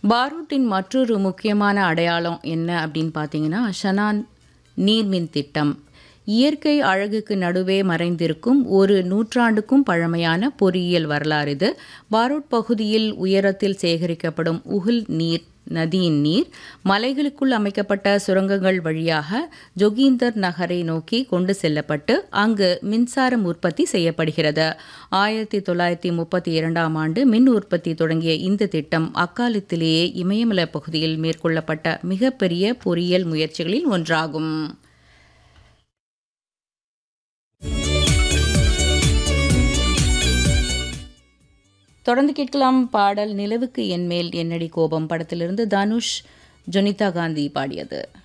பாரூட்டின் மற்றொரு முக்கியமான அடையாளம் என்ன அப்படின்னு பார்த்தீங்கன்னா ஷனான் நீர்மின் திட்டம் இயற்கை அழகுக்கு நடுவே மறைந்திருக்கும் ஒரு நூற்றாண்டுக்கும் பழமையான பொறியியல் வரலாறு இது பாரூட் பகுதியில் உயரத்தில் சேகரிக்கப்படும் உகில் நீர் நதியின் நீர் மலைகளுக்குள் அமைக்கப்பட்ட சுரங்கங்கள் வழியாக ஜொகீந்தர் நகரை நோக்கி கொண்டு செல்லப்பட்டு அங்கு மின்சாரம் உற்பத்தி செய்யப்படுகிறது ஆயிரத்தி தொள்ளாயிரத்தி முப்பத்தி இரண்டாம் ஆண்டு மின் உற்பத்தி தொடங்கிய இந்த திட்டம் அக்காலத்திலேயே இமயமலை பகுதியில் மேற்கொள்ளப்பட்ட மிகப்பெரிய பொறியியல் முயற்சிகளில் ஒன்றாகும் தொடர்ந்து கேட்கலாம் பாடல் நிலவுக்கு என்மேல் என்னடி கோபம் படத்திலிருந்து தனுஷ் ஜொனிதா காந்தி பாடியது